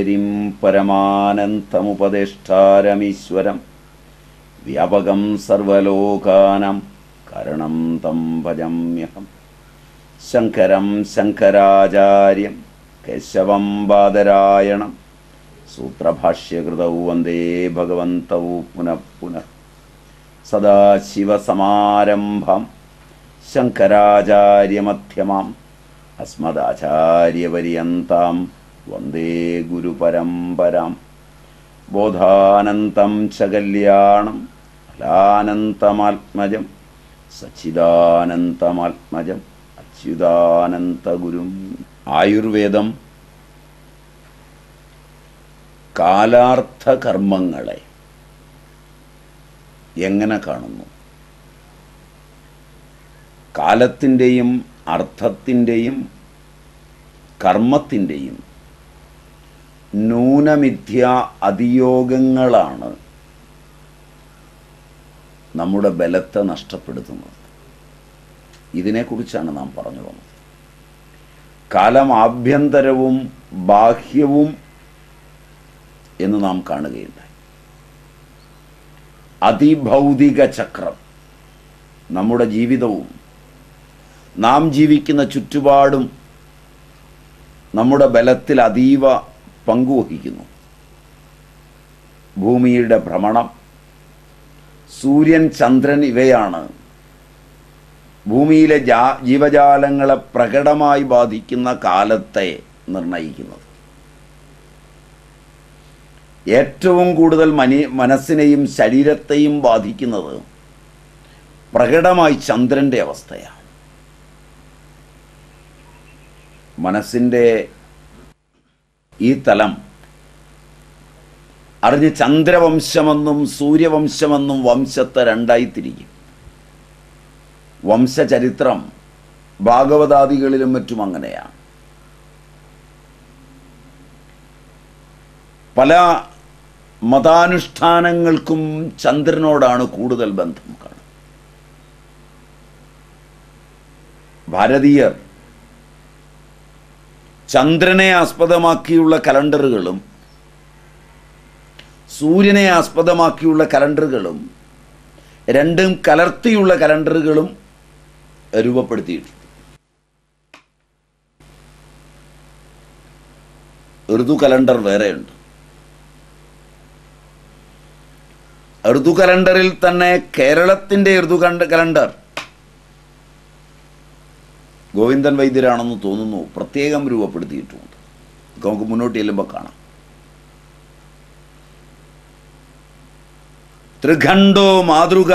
ഈശ്വരീം പരമാനന്തമുപദേഷ്ടാരമീശ്വരം വ്യാപകം സർവലോകാനാം കരണം തം ഭജമ്യഹം ശങ്കരം ശങ്കരാചാര്യം കേശവം ബാദരായണം സൂത്രഭാഷ്യകൃതൗ വന്ദേ ഭഗവന്തൗ പുനഃ പുനഃ സദാശിവസമാരംഭം ശങ്കരാചാര്യമധ്യമാം അസ്മദാചാര്യപര്യന്താം വന്ദേ ഗുരുപരമ്പരാം ബോധാനന്തം ച കല്യാണം ഫലാനന്തമാത്മജം സച്ചിദാനന്തമാത്മജം അച്യുതാനന്തഗുരും ആയുർവേദം കാലാർത്ഥ കർമ്മങ്ങളെ എങ്ങനെ കാണുന്നു കാലത്തിൻ്റെയും അർത്ഥത്തിൻ്റെയും കർമ്മത്തിൻ്റെയും ന്യൂനമിഥ്യ അതിയോഗങ്ങളാണ് നമ്മുടെ ബലത്തെ നഷ്ടപ്പെടുത്തുന്നത് ഇതിനെക്കുറിച്ചാണ് നാം പറഞ്ഞു വന്നത് കാലം ആഭ്യന്തരവും ബാഹ്യവും എന്ന് നാം കാണുകയുണ്ടായി അതിഭൗതിക ചക്രം നമ്മുടെ ജീവിതവും നാം ജീവിക്കുന്ന ചുറ്റുപാടും നമ്മുടെ ബലത്തിൽ അതീവ പങ്കുവഹിക്കുന്നു ഭൂമിയുടെ ഭ്രമണം സൂര്യൻ ചന്ദ്രൻ ഇവയാണ് ഭൂമിയിലെ ജാ ജീവജാലങ്ങളെ പ്രകടമായി ബാധിക്കുന്ന കാലത്തെ നിർണയിക്കുന്നത് ഏറ്റവും കൂടുതൽ മനി മനസ്സിനെയും ശരീരത്തെയും ബാധിക്കുന്നത് പ്രകടമായി ചന്ദ്രൻ്റെ അവസ്ഥയാണ് മനസ്സിൻ്റെ ഈ തലം അറിഞ്ഞ് ചന്ദ്രവംശമെന്നും സൂര്യവംശമെന്നും വംശത്തെ രണ്ടായി തിരിക്കും വംശചരിത്രം ഭാഗവതാദികളിലും മറ്റും അങ്ങനെയാണ് പല മതാനുഷ്ഠാനങ്ങൾക്കും ചന്ദ്രനോടാണ് കൂടുതൽ ബന്ധം കാണുന്നത് ഭാരതീയർ ചന്ദ്രനെ ആസ്പദമാക്കിയുള്ള കലണ്ടറുകളും സൂര്യനെ ആസ്പദമാക്കിയുള്ള കലണ്ടറുകളും രണ്ടും കലർത്തിയുള്ള കലണ്ടറുകളും രൂപപ്പെടുത്തിയിട്ടുണ്ട് ഋതു കലണ്ടർ വേറെയുണ്ട് ഋതു കലണ്ടറിൽ തന്നെ കേരളത്തിൻ്റെ ഋതു കണ്ട കലണ്ടർ ഗോവിന്ദൻ വൈദ്യരാണെന്ന് തോന്നുന്നു പ്രത്യേകം രൂപപ്പെടുത്തിയിട്ടുമുണ്ട് നമുക്ക് മുന്നോട്ട് ചെല്ലുമ്പോൾ കാണാം ത്രിഖണ്ഡോ മാതൃക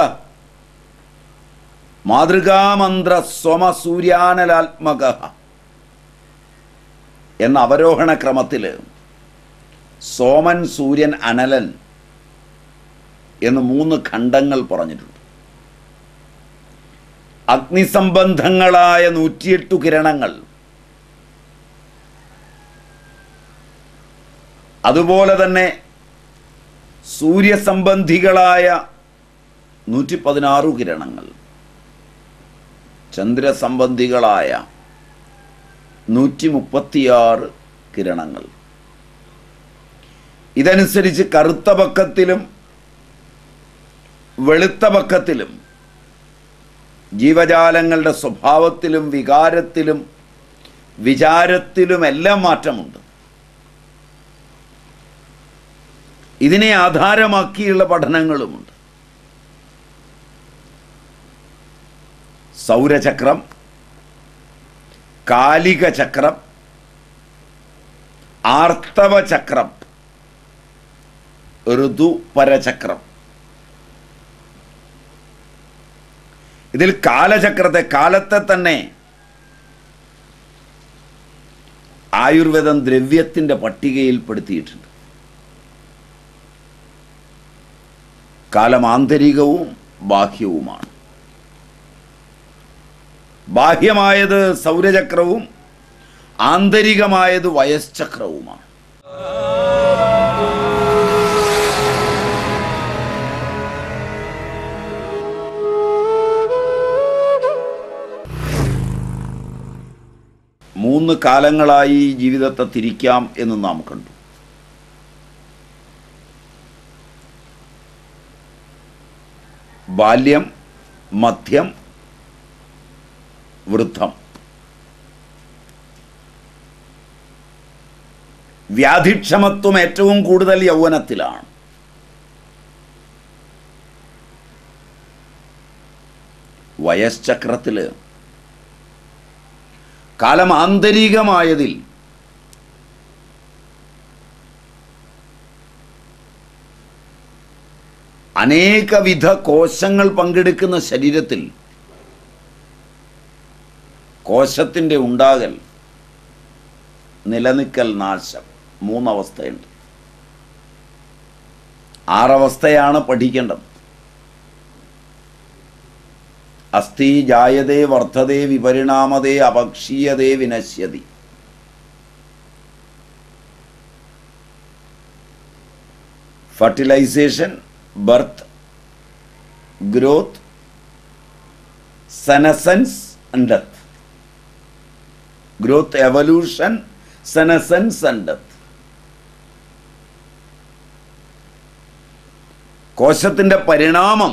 മാതൃകാമന്ത്ര സ്വമസൂര്യാനലാത്മക എന്ന അവരോഹണ ക്രമത്തിൽ സോമൻ സൂര്യൻ അനലൻ എന്ന് മൂന്ന് ഖണ്ഡങ്ങൾ പറഞ്ഞിട്ടുണ്ട് അഗ്നിസംബന്ധങ്ങളായ നൂറ്റിയെട്ടു കിരണങ്ങൾ അതുപോലെ തന്നെ സൂര്യസംബന്ധികളായ നൂറ്റി പതിനാറു കിരണങ്ങൾ ചന്ദ്രസംബന്ധികളായ നൂറ്റി മുപ്പത്തിയാറ് കിരണങ്ങൾ ഇതനുസരിച്ച് കറുത്ത പക്കത്തിലും വെളുത്ത പക്കത്തിലും ജീവജാലങ്ങളുടെ സ്വഭാവത്തിലും വികാരത്തിലും വിചാരത്തിലും എല്ലാം മാറ്റമുണ്ട് ഇതിനെ ആധാരമാക്കിയുള്ള പഠനങ്ങളുമുണ്ട് സൗരചക്രം കാലിക ചക്രം ആർത്തവ ചക്രം ഋതുപരചക്രം ഇതിൽ കാലചക്രത്തെ കാലത്തെ തന്നെ ആയുർവേദം ദ്രവ്യത്തിൻ്റെ പട്ടികയിൽപ്പെടുത്തിയിട്ടുണ്ട് കാലം ആന്തരികവും ബാഹ്യവുമാണ് ബാഹ്യമായത് സൗരചക്രവും ആന്തരികമായത് വയസ്ചക്രവുമാണ് മൂന്ന് കാലങ്ങളായി ജീവിതത്തെ തിരിക്കാം എന്ന് നാം കണ്ടു ബാല്യം മധ്യം വൃദ്ധം വ്യാധിക്ഷമത്വം ഏറ്റവും കൂടുതൽ യൗവനത്തിലാണ് വയസ്ചക്രത്തിൽ കാലം ആന്തരികമായതിൽ അനേകവിധ കോശങ്ങൾ പങ്കെടുക്കുന്ന ശരീരത്തിൽ കോശത്തിൻ്റെ ഉണ്ടാകൽ നിലനിൽക്കൽ നാശം മൂന്നവസ്ഥയുണ്ട് ആറവസ്ഥയാണ് പഠിക്കേണ്ടത് അസ്ഥി ജായതേ വർദ്ധതേ വിപരിണാമതേ അപക്ഷീയതേ വിനശ്യതി fertilisation birth growth senescence and death growth evolution senescence and death കോശത്തിൻ്റെ പരിണാമം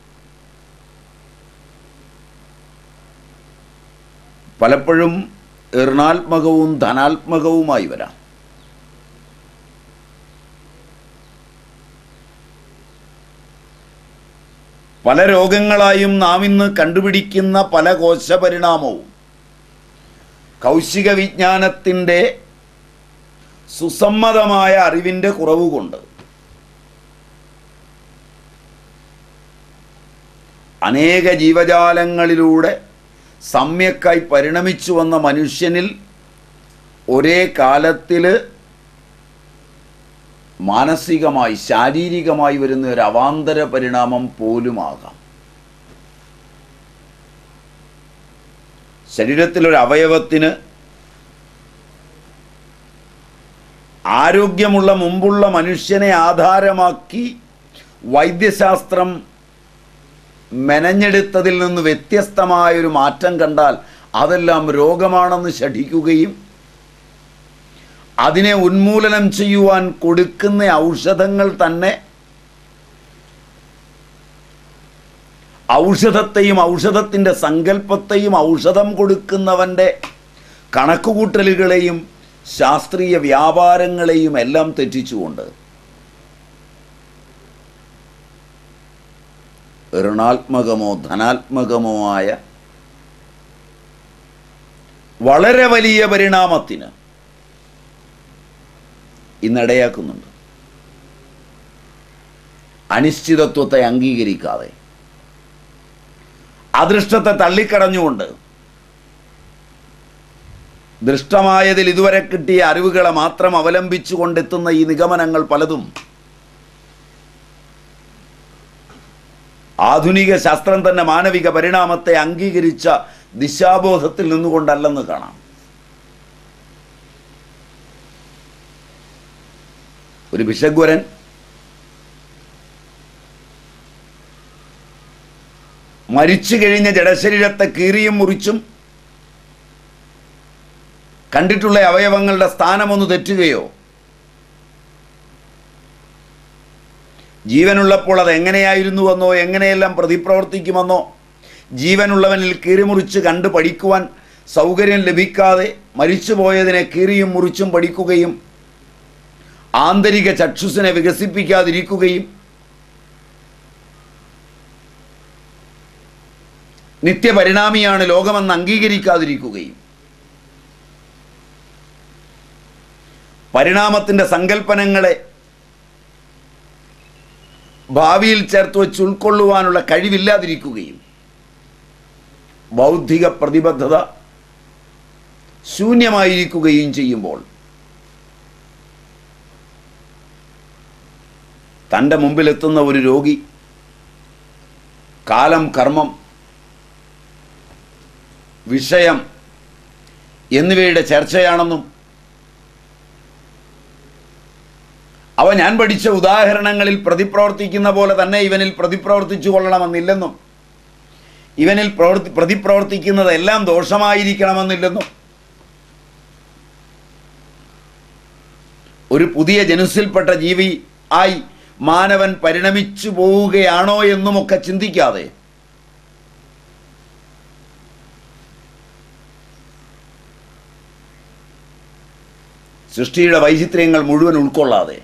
പലപ്പോഴും ഋണാത്മകവും ധനാത്മകവുമായി വരാം പല രോഗങ്ങളായും നാം ഇന്ന് കണ്ടുപിടിക്കുന്ന പല കോശപരിണാമവും കൗശിക വിജ്ഞാനത്തിൻ്റെ സുസമ്മതമായ അറിവിൻ്റെ കുറവ് കൊണ്ട് അനേക ജീവജാലങ്ങളിലൂടെ സമ്യക്കായി പരിണമിച്ചു വന്ന മനുഷ്യനിൽ ഒരേ കാലത്തിൽ മാനസികമായി ശാരീരികമായി വരുന്ന ഒരു അവാന്തര പരിണാമം പോലുമാകാം ശരീരത്തിലൊരു അവയവത്തിന് ആരോഗ്യമുള്ള മുമ്പുള്ള മനുഷ്യനെ ആധാരമാക്കി വൈദ്യശാസ്ത്രം മെനഞ്ഞെടുത്തതിൽ നിന്ന് വ്യത്യസ്തമായൊരു മാറ്റം കണ്ടാൽ അതെല്ലാം രോഗമാണെന്ന് ശഠിക്കുകയും അതിനെ ഉന്മൂലനം ചെയ്യുവാൻ കൊടുക്കുന്ന ഔഷധങ്ങൾ തന്നെ ഔഷധത്തെയും ഔഷധത്തിൻ്റെ സങ്കല്പത്തെയും ഔഷധം കൊടുക്കുന്നവൻ്റെ കണക്കുകൂട്ടലുകളെയും ശാസ്ത്രീയ വ്യാപാരങ്ങളെയും എല്ലാം തെറ്റിച്ചുകൊണ്ട് ഋണാത്മകമോ ധനാത്മകമോ ആയ വളരെ വലിയ പരിണാമത്തിന് ഇന്നിടയാക്കുന്നുണ്ട് അനിശ്ചിതത്വത്തെ അംഗീകരിക്കാതെ അദൃഷ്ടത്തെ തള്ളിക്കടഞ്ഞുകൊണ്ട് ദൃഷ്ടമായതിൽ ഇതുവരെ കിട്ടിയ അറിവുകളെ മാത്രം അവലംബിച്ചു കൊണ്ടെത്തുന്ന ഈ നിഗമനങ്ങൾ പലതും ആധുനിക ശാസ്ത്രം തന്നെ മാനവിക പരിണാമത്തെ അംഗീകരിച്ച ദിശാബോധത്തിൽ നിന്നുകൊണ്ടല്ലെന്ന് കാണാം ഒരു ഭിഷഗ്വരൻ മരിച്ചു കഴിഞ്ഞ ജഡശരീരത്തെ കീറിയും മുറിച്ചും കണ്ടിട്ടുള്ള അവയവങ്ങളുടെ സ്ഥാനമൊന്ന് തെറ്റുകയോ ജീവനുള്ളപ്പോൾ അത് എങ്ങനെയായിരുന്നുവെന്നോ എങ്ങനെയെല്ലാം പ്രതിപ്രവർത്തിക്കുമെന്നോ ജീവനുള്ളവനിൽ കീറിമുറിച്ച് കണ്ട് പഠിക്കുവാൻ സൗകര്യം ലഭിക്കാതെ മരിച്ചുപോയതിനെ കീറിയും മുറിച്ചും പഠിക്കുകയും ആന്തരിക ചക്ഷുസിനെ വികസിപ്പിക്കാതിരിക്കുകയും നിത്യപരിണാമിയാണ് ലോകമെന്ന് അംഗീകരിക്കാതിരിക്കുകയും പരിണാമത്തിൻ്റെ സങ്കല്പനങ്ങളെ ഭാവിയിൽ ചേർത്ത് വെച്ച് ഉൾക്കൊള്ളുവാനുള്ള കഴിവില്ലാതിരിക്കുകയും ബൗദ്ധിക പ്രതിബദ്ധത ശൂന്യമായിരിക്കുകയും ചെയ്യുമ്പോൾ തൻ്റെ മുമ്പിലെത്തുന്ന ഒരു രോഗി കാലം കർമ്മം വിഷയം എന്നിവയുടെ ചർച്ചയാണെന്നും അവ ഞാൻ പഠിച്ച ഉദാഹരണങ്ങളിൽ പ്രതിപ്രവർത്തിക്കുന്ന പോലെ തന്നെ ഇവനിൽ പ്രതിപ്രവർത്തിച്ചു കൊള്ളണമെന്നില്ലെന്നും ഇവനിൽ പ്രവർത്തി പ്രതിപ്രവർത്തിക്കുന്നതെല്ലാം ദോഷമായിരിക്കണമെന്നില്ലെന്നും ഒരു പുതിയ ജനുസിൽപ്പെട്ട ജീവി ആയി മാനവൻ പരിണമിച്ചു പോവുകയാണോ എന്നുമൊക്കെ ചിന്തിക്കാതെ സൃഷ്ടിയുടെ വൈചിത്ര്യങ്ങൾ മുഴുവൻ ഉൾക്കൊള്ളാതെ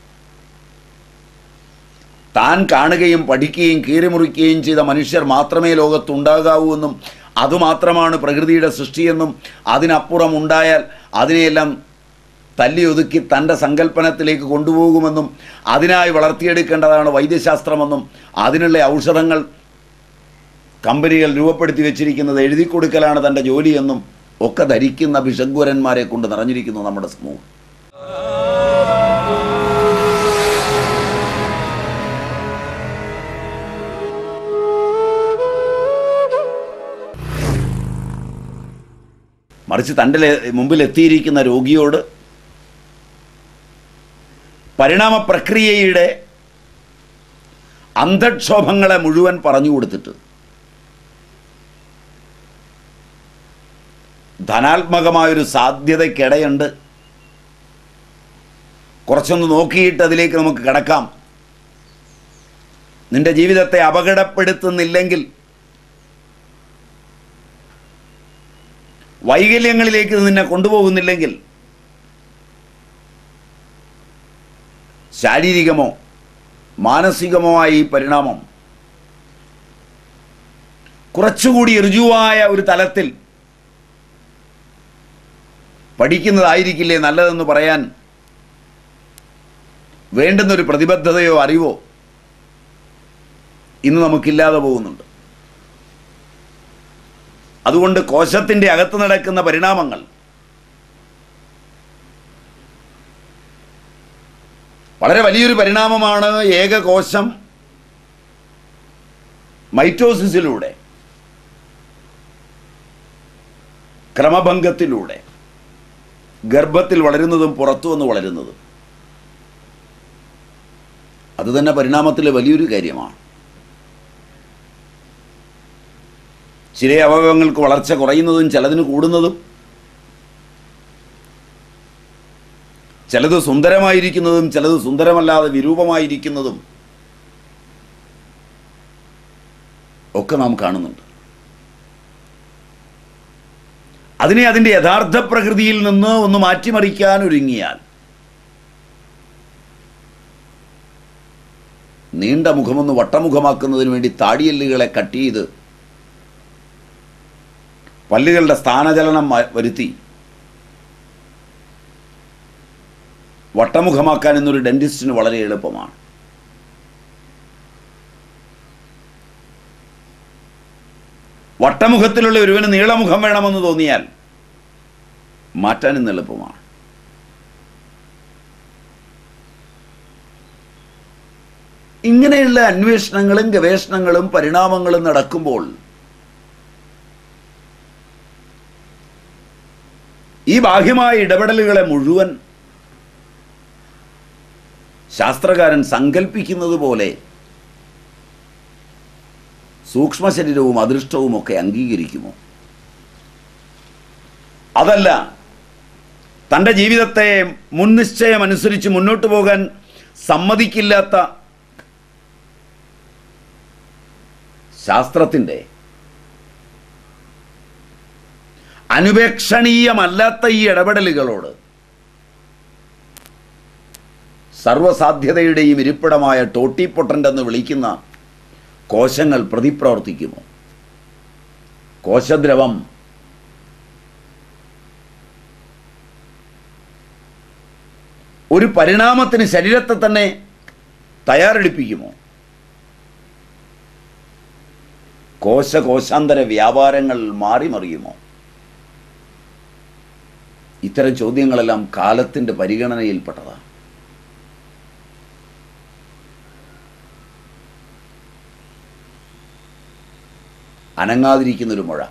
താൻ കാണുകയും പഠിക്കുകയും കീറിമുറിക്കുകയും ചെയ്ത മനുഷ്യർ മാത്രമേ ലോകത്തുണ്ടാകാവൂ എന്നും അതുമാത്രമാണ് പ്രകൃതിയുടെ സൃഷ്ടിയെന്നും അതിനപ്പുറം ഉണ്ടായാൽ അതിനെയെല്ലാം തല്ലി ഒതുക്കി തൻ്റെ സങ്കല്പനത്തിലേക്ക് കൊണ്ടുപോകുമെന്നും അതിനായി വളർത്തിയെടുക്കേണ്ടതാണ് വൈദ്യശാസ്ത്രമെന്നും അതിനുള്ള ഔഷധങ്ങൾ കമ്പനികൾ രൂപപ്പെടുത്തി വെച്ചിരിക്കുന്നത് എഴുതി കൊടുക്കലാണ് തൻ്റെ ജോലിയെന്നും ഒക്കെ ധരിക്കുന്ന ഭിഷഗ്വരന്മാരെ കൊണ്ട് നിറഞ്ഞിരിക്കുന്നു നമ്മുടെ സമൂഹം മറിച്ച് തൻ്റെ ലെ- മുമ്പിൽ എത്തിയിരിക്കുന്ന രോഗിയോട് പരിണാമ പ്രക്രിയയുടെ അന്ധക്ഷോഭങ്ങളെ മുഴുവൻ പറഞ്ഞു കൊടുത്തിട്ട് ധനാത്മകമായൊരു സാധ്യതയ്ക്കിടയുണ്ട് കുറച്ചൊന്ന് നോക്കിയിട്ട് അതിലേക്ക് നമുക്ക് കിടക്കാം നിന്റെ ജീവിതത്തെ അപകടപ്പെടുത്തുന്നില്ലെങ്കിൽ വൈകല്യങ്ങളിലേക്ക് ഇത് നിന്നെ കൊണ്ടുപോകുന്നില്ലെങ്കിൽ ശാരീരികമോ മാനസികമോ ആയ ഈ പരിണാമം കുറച്ചുകൂടി ഋജുവായ ഒരു തലത്തിൽ പഠിക്കുന്നതായിരിക്കില്ലേ നല്ലതെന്ന് പറയാൻ വേണ്ടുന്നൊരു പ്രതിബദ്ധതയോ അറിവോ ഇന്ന് നമുക്കില്ലാതെ പോകുന്നുണ്ട് അതുകൊണ്ട് കോശത്തിൻ്റെ അകത്ത് നടക്കുന്ന പരിണാമങ്ങൾ വളരെ വലിയൊരു പരിണാമമാണ് ഏകകോശം മൈറ്റോസിസിലൂടെ ക്രമഭംഗത്തിലൂടെ ഗർഭത്തിൽ വളരുന്നതും പുറത്തു വന്ന് വളരുന്നതും അത് തന്നെ പരിണാമത്തിലെ വലിയൊരു കാര്യമാണ് ചില അവയവങ്ങൾക്ക് വളർച്ച കുറയുന്നതും ചിലതിന് കൂടുന്നതും ചിലത് സുന്ദരമായിരിക്കുന്നതും ചിലത് സുന്ദരമല്ലാതെ വിരൂപമായിരിക്കുന്നതും ഒക്കെ നാം കാണുന്നുണ്ട് അതിനെ അതിൻ്റെ യഥാർത്ഥ പ്രകൃതിയിൽ നിന്ന് ഒന്ന് മാറ്റിമറിക്കാൻ ഒരുങ്ങിയാൽ നീണ്ട മുഖമൊന്ന് വട്ടമുഖമാക്കുന്നതിന് വേണ്ടി താടിയെല്ലുകളെ കട്ട് ചെയ്ത് പല്ലുകളുടെ സ്ഥാനചലനം മ- വരുത്തി വട്ടമുഖമാക്കാൻ എന്നൊരു ഡെന്റിസ്റ്റിന് വളരെ എളുപ്പമാണ് വട്ടമുഖത്തിലുള്ള ഒരുവന് നീളമുഖം വേണമെന്ന് തോന്നിയാൽ മാറ്റാൻ ഇന്ന് എളുപ്പമാണ് ഇങ്ങനെയുള്ള അന്വേഷണങ്ങളും ഗവേഷണങ്ങളും പരിണാമങ്ങളും നടക്കുമ്പോൾ ഈ ബാഹ്യമായ ഇടപെടലുകളെ മുഴുവൻ ശാസ്ത്രകാരൻ സങ്കല്പിക്കുന്നത് പോലെ സൂക്ഷ്മ ശരീരവും അദൃഷ്ടവും ഒക്കെ അംഗീകരിക്കുമോ അതല്ല തൻ്റെ ജീവിതത്തെ മുൻനിശ്ചയമനുസരിച്ച് മുന്നോട്ട് പോകാൻ സമ്മതിക്കില്ലാത്ത ശാസ്ത്രത്തിൻ്റെ അനുപേക്ഷണീയമല്ലാത്ത ഈ ഇടപെടലുകളോട് സർവസാധ്യതയുടെയും ഇരിപ്പിടമായ ടോട്ടിപ്പൊട്ടൻ്റ് എന്ന് വിളിക്കുന്ന കോശങ്ങൾ പ്രതിപ്രവർത്തിക്കുമോ കോശദ്രവം ഒരു പരിണാമത്തിന് ശരീരത്തെ തന്നെ തയ്യാറെടുപ്പിക്കുമോ കോശകോശാന്തര വ്യാപാരങ്ങൾ മാറിമറിയുമോ ഇത്തരം ചോദ്യങ്ങളെല്ലാം കാലത്തിൻ്റെ പരിഗണനയിൽപ്പെട്ടതാണ് അനങ്ങാതിരിക്കുന്നൊരു മുഴ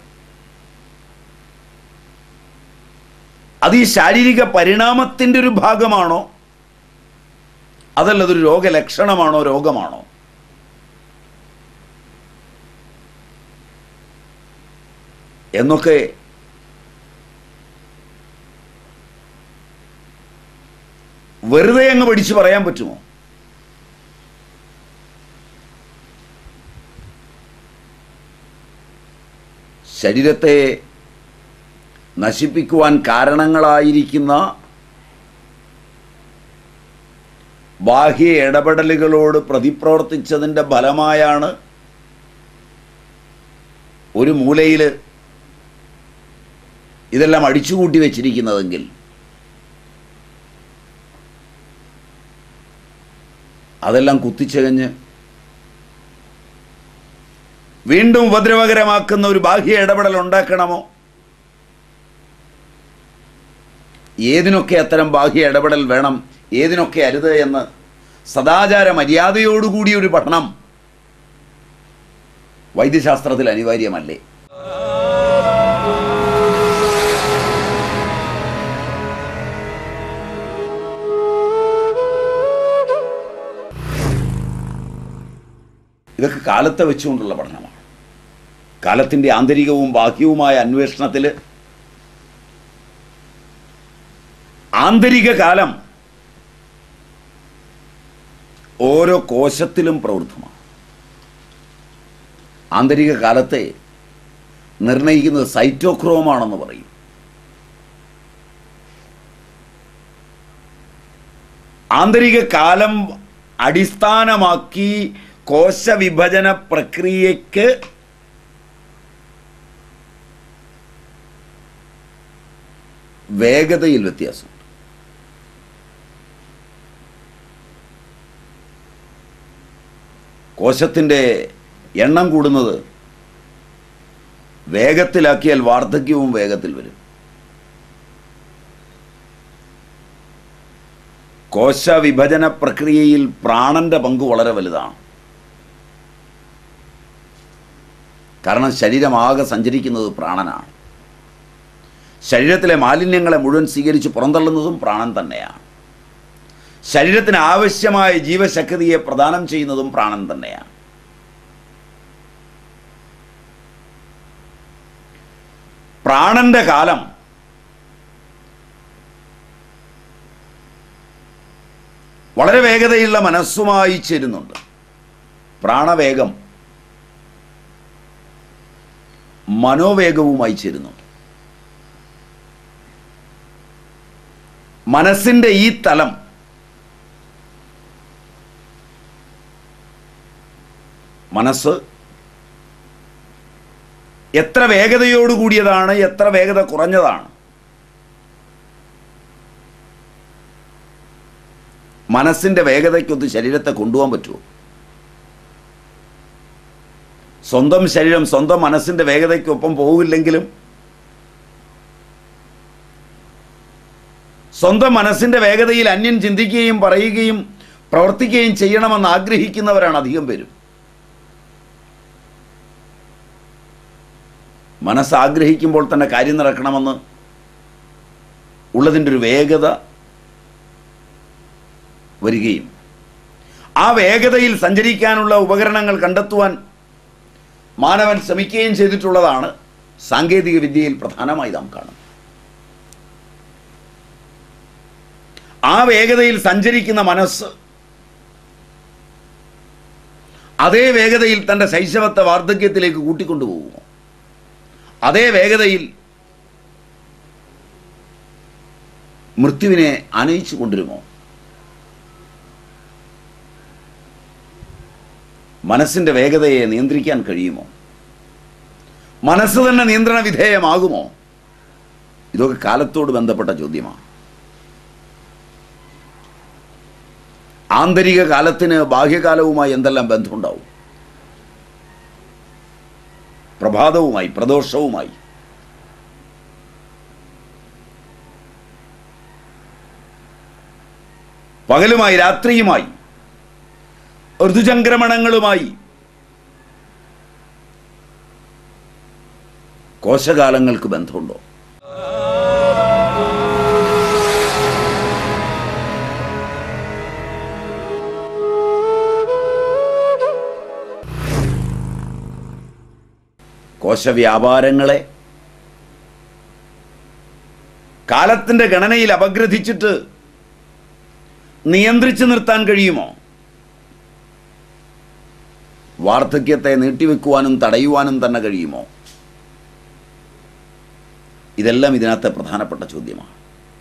അത് ഈ ശാരീരിക പരിണാമത്തിൻ്റെ ഒരു ഭാഗമാണോ അതല്ല അതൊരു രോഗലക്ഷണമാണോ രോഗമാണോ എന്നൊക്കെ വെറുതെ അങ്ങ് പഠിച്ചു പറയാൻ പറ്റുമോ ശരീരത്തെ നശിപ്പിക്കുവാൻ കാരണങ്ങളായിരിക്കുന്ന ബാഹ്യ ഇടപെടലുകളോട് പ്രതിപ്രവർത്തിച്ചതിൻ്റെ ഫലമായാണ് ഒരു മൂലയിൽ ഇതെല്ലാം അടിച്ചുകൂട്ടി വച്ചിരിക്കുന്നതെങ്കിൽ അതെല്ലാം കുത്തിച്ചകഞ്ഞ് വീണ്ടും ഉപദ്രവകരമാക്കുന്ന ഒരു ബാഹ്യ ഇടപെടൽ ഉണ്ടാക്കണമോ ഏതിനൊക്കെ അത്തരം ബാഹ്യ ഇടപെടൽ വേണം ഏതിനൊക്കെ അരുത് എന്ന് സദാചാര മര്യാദയോടുകൂടി ഒരു പഠനം വൈദ്യശാസ്ത്രത്തിൽ അനിവാര്യമല്ലേ ഇതൊക്കെ കാലത്തെ വെച്ചുകൊണ്ടുള്ള പഠനമാണ് കാലത്തിൻ്റെ ആന്തരികവും ബാഹ്യവുമായ അന്വേഷണത്തിൽ ആന്തരിക കാലം ഓരോ കോശത്തിലും പ്രവൃത്തമാണ് ആന്തരിക കാലത്തെ നിർണയിക്കുന്നത് സൈറ്റോക്രോമാണെന്ന് പറയും ആന്തരിക കാലം അടിസ്ഥാനമാക്കി കോശവിഭജന പ്രക്രിയക്ക് വേഗതയിൽ വ്യത്യാസം കോശത്തിൻ്റെ എണ്ണം കൂടുന്നത് വേഗത്തിലാക്കിയാൽ വാർദ്ധക്യവും വേഗത്തിൽ വരും കോശ വിഭജന പ്രക്രിയയിൽ പ്രാണന്റെ പങ്ക് വളരെ വലുതാണ് കാരണം ശരീരമാകെ സഞ്ചരിക്കുന്നത് പ്രാണനാണ് ശരീരത്തിലെ മാലിന്യങ്ങളെ മുഴുവൻ സ്വീകരിച്ച് പുറന്തള്ളുന്നതും പ്രാണൻ തന്നെയാണ് ശരീരത്തിന് ആവശ്യമായ ജീവശക്തിയെ പ്രദാനം ചെയ്യുന്നതും പ്രാണൻ തന്നെയാണ് പ്രാണന്റെ കാലം വളരെ വേഗതയുള്ള മനസ്സുമായി ചേരുന്നുണ്ട് പ്രാണവേഗം മനോവേഗവുമായി ചേരുന്നുണ്ട് മനസ്സിൻ്റെ ഈ തലം മനസ്സ് എത്ര വേഗതയോട് കൂടിയതാണ് എത്ര വേഗത കുറഞ്ഞതാണ് മനസ്സിൻ്റെ വേഗതയ്ക്കൊത്ത് ശരീരത്തെ കൊണ്ടുപോകാൻ പറ്റുമോ സ്വന്തം ശരീരം സ്വന്തം മനസ്സിൻ്റെ വേഗതയ്ക്കൊപ്പം പോകില്ലെങ്കിലും സ്വന്തം മനസ്സിൻ്റെ വേഗതയിൽ അന്യൻ ചിന്തിക്കുകയും പറയുകയും പ്രവർത്തിക്കുകയും ചെയ്യണമെന്ന് ആഗ്രഹിക്കുന്നവരാണ് അധികം പേരും മനസ്സ് ആഗ്രഹിക്കുമ്പോൾ തന്നെ കാര്യം നടക്കണമെന്ന് ഉള്ളതിൻ്റെ ഒരു വേഗത വരികയും ആ വേഗതയിൽ സഞ്ചരിക്കാനുള്ള ഉപകരണങ്ങൾ കണ്ടെത്തുവാൻ മാനവൻ ശ്രമിക്കുകയും ചെയ്തിട്ടുള്ളതാണ് സാങ്കേതിക വിദ്യയിൽ പ്രധാനമായി നാം കാണുന്നത് ആ വേഗതയിൽ സഞ്ചരിക്കുന്ന മനസ്സ് അതേ വേഗതയിൽ തൻ്റെ ശൈശവത്തെ വാർദ്ധക്യത്തിലേക്ക് കൂട്ടിക്കൊണ്ടുപോകുമോ അതേ വേഗതയിൽ മൃത്യുവിനെ ആനയിച്ചു കൊണ്ടുവരുമോ മനസ്സിൻ്റെ വേഗതയെ നിയന്ത്രിക്കാൻ കഴിയുമോ മനസ്സ് തന്നെ നിയന്ത്രണ വിധേയമാകുമോ ഇതൊക്കെ കാലത്തോട് ബന്ധപ്പെട്ട ചോദ്യമാണ് ആന്തരിക കാലത്തിന് ബാഹ്യകാലവുമായി എന്തെല്ലാം ബന്ധമുണ്ടാവും പ്രഭാതവുമായി പ്രദോഷവുമായി പകലുമായി രാത്രിയുമായി ഋതുചംക്രമണങ്ങളുമായി കോശകാലങ്ങൾക്ക് ബന്ധമുണ്ടോ കോശവ്യാപാരങ്ങളെ കാലത്തിൻ്റെ ഗണനയിൽ അപഗ്രഥിച്ചിട്ട് നിയന്ത്രിച്ചു നിർത്താൻ കഴിയുമോ വാർദ്ധക്യത്തെ നീട്ടിവെക്കുവാനും തടയുവാനും തന്നെ കഴിയുമോ ഇതെല്ലാം ഇതിനകത്തെ പ്രധാനപ്പെട്ട ചോദ്യമാണ്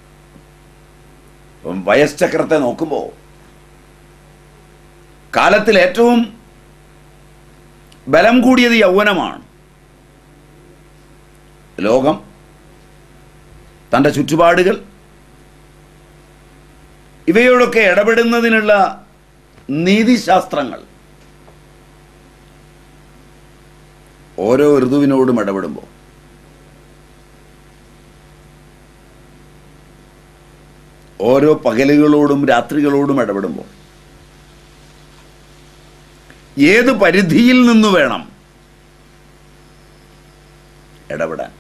അപ്പം വയസ്ചക്രത്തെ നോക്കുമ്പോൾ കാലത്തിൽ ഏറ്റവും ബലം കൂടിയത് യൗവനമാണ് ലോകം തൻ്റെ ചുറ്റുപാടുകൾ ഇവയോടൊക്കെ ഇടപെടുന്നതിനുള്ള നീതിശാസ്ത്രങ്ങൾ ഓരോ ഋതുവിനോടും ഇടപെടുമ്പോൾ ഓരോ പകലുകളോടും രാത്രികളോടും ഇടപെടുമ്പോൾ ഏത് പരിധിയിൽ നിന്ന് വേണം ഇടപെടാൻ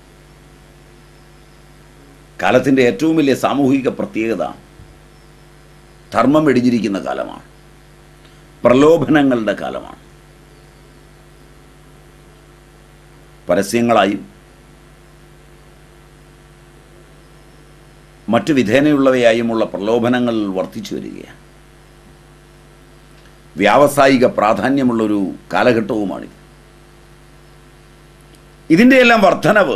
കാലത്തിൻ്റെ ഏറ്റവും വലിയ സാമൂഹിക പ്രത്യേകത ധർമ്മം വെടിഞ്ഞിരിക്കുന്ന കാലമാണ് പ്രലോഭനങ്ങളുടെ കാലമാണ് പരസ്യങ്ങളായും മറ്റു വിധേനയുള്ളവയായുമുള്ള പ്രലോഭനങ്ങൾ വർദ്ധിച്ചു വരികയാണ് വ്യാവസായിക പ്രാധാന്യമുള്ളൊരു കാലഘട്ടവുമാണിത് ഇതിൻ്റെ എല്ലാം വർധനവ്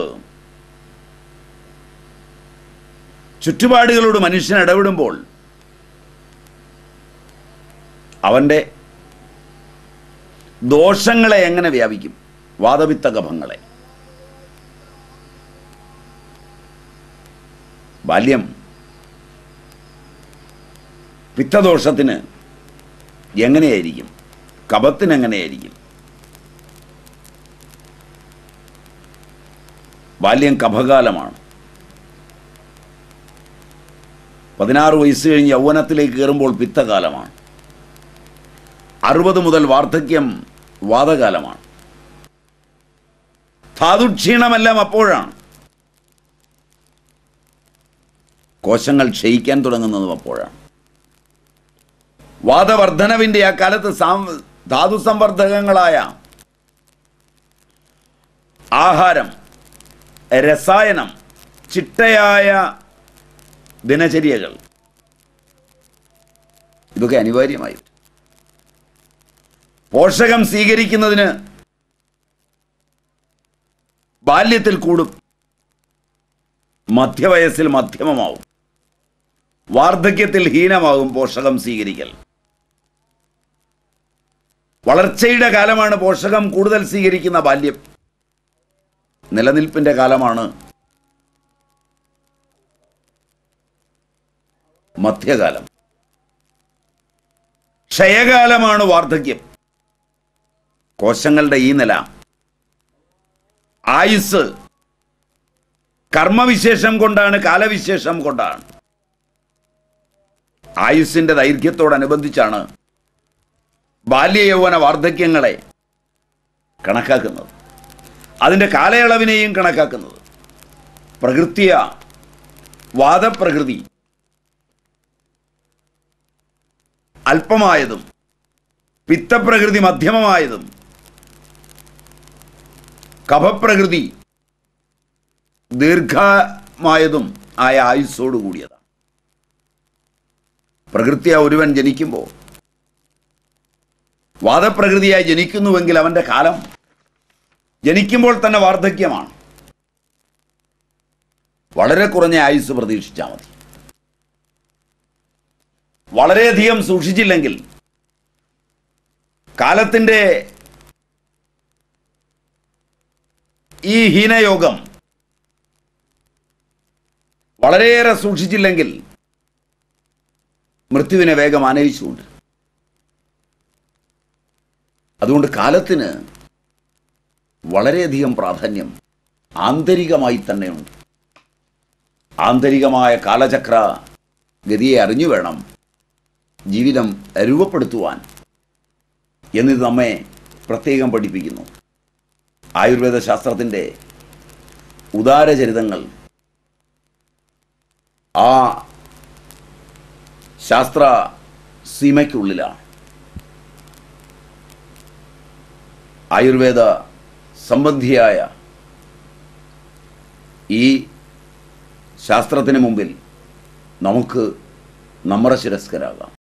ചുറ്റുപാടുകളോട് മനുഷ്യൻ ഇടപെടുമ്പോൾ അവൻ്റെ ദോഷങ്ങളെ എങ്ങനെ വ്യാപിക്കും വാദവിത്ത കഫങ്ങളെ ബാല്യം പിത്തദോഷത്തിന് എങ്ങനെയായിരിക്കും കപത്തിന് എങ്ങനെയായിരിക്കും ബാല്യം കഫകാലമാണ് പതിനാറ് വയസ്സ് കഴിഞ്ഞ് യൗവനത്തിലേക്ക് കയറുമ്പോൾ പിത്തകാലമാണ് അറുപത് മുതൽ വാർദ്ധക്യം വാദകാലമാണ് ധാതുക്ഷീണമെല്ലാം അപ്പോഴാണ് കോശങ്ങൾ ക്ഷയിക്കാൻ തുടങ്ങുന്നതും അപ്പോഴാണ് വാദവർദ്ധനവിൻ്റെ ആ കാലത്ത് സാം- ധാതു സംവർദ്ധകങ്ങളായ ആഹാരം രസായനം ചിട്ടയായ ദിനചര്യകൾ ഇതൊക്കെ അനിവാര്യമായി പോഷകം സ്വീകരിക്കുന്നതിന് ബാല്യത്തിൽ കൂടും മധ്യവയസ്സിൽ മധ്യമമാവും വാർദ്ധക്യത്തിൽ ഹീനമാകും പോഷകം സ്വീകരിക്കൽ വളർച്ചയുടെ കാലമാണ് പോഷകം കൂടുതൽ സ്വീകരിക്കുന്ന ബാല്യം നിലനിൽപ്പിന്റെ കാലമാണ് മധ്യകാലം ക്ഷയകാലമാണ് വാർദ്ധക്യം കോശങ്ങളുടെ ഈ നില ആയുസ് കർമ്മവിശേഷം കൊണ്ടാണ് കാലവിശേഷം കൊണ്ടാണ് ആയുസ്സിന്റെ ദൈർഘ്യത്തോടനുബന്ധിച്ചാണ് ബാല്യ യൗവന വാർദ്ധക്യങ്ങളെ കണക്കാക്കുന്നത് അതിൻ്റെ കാലയളവിനെയും കണക്കാക്കുന്നത് പ്രകൃതിയ വാദപ്രകൃതി അല്പമായതും പിത്തപ്രകൃതി മധ്യമമായതും കഫപ്രകൃതി ദീർഘമായതും ആയ ആയുസ്സോട് കൂടിയതാണ് പ്രകൃതിയ ഒരുവൻ ജനിക്കുമ്പോൾ വാദപ്രകൃതിയായി ജനിക്കുന്നുവെങ്കിൽ അവൻ്റെ കാലം ജനിക്കുമ്പോൾ തന്നെ വാർദ്ധക്യമാണ് വളരെ കുറഞ്ഞ ആയുസ് പ്രതീക്ഷിച്ചാൽ മതി വളരെയധികം സൂക്ഷിച്ചില്ലെങ്കിൽ കാലത്തിൻ്റെ ഈ ഹീനയോഗം വളരെയേറെ സൂക്ഷിച്ചില്ലെങ്കിൽ മൃത്യുവിനെ വേഗം ആനയിച്ചുകൊണ്ട് അതുകൊണ്ട് കാലത്തിന് വളരെയധികം പ്രാധാന്യം ആന്തരികമായി തന്നെയുണ്ട് ആന്തരികമായ കാലചക്ര ഗതിയെ അറിഞ്ഞു വേണം ജീവിതം രൂപപ്പെടുത്തുവാൻ എന്നിത് നമ്മെ പ്രത്യേകം പഠിപ്പിക്കുന്നു ആയുർവേദ ശാസ്ത്രത്തിൻ്റെ ഉദാരചരിതങ്ങൾ ആ ശാസ്ത്ര സീമയ്ക്കുള്ളിലാണ് ആയുർവേദ സംബന്ധിയായ ഈ ശാസ്ത്രത്തിന് മുമ്പിൽ നമുക്ക് നമ്ര ശിരസ്കരാകാം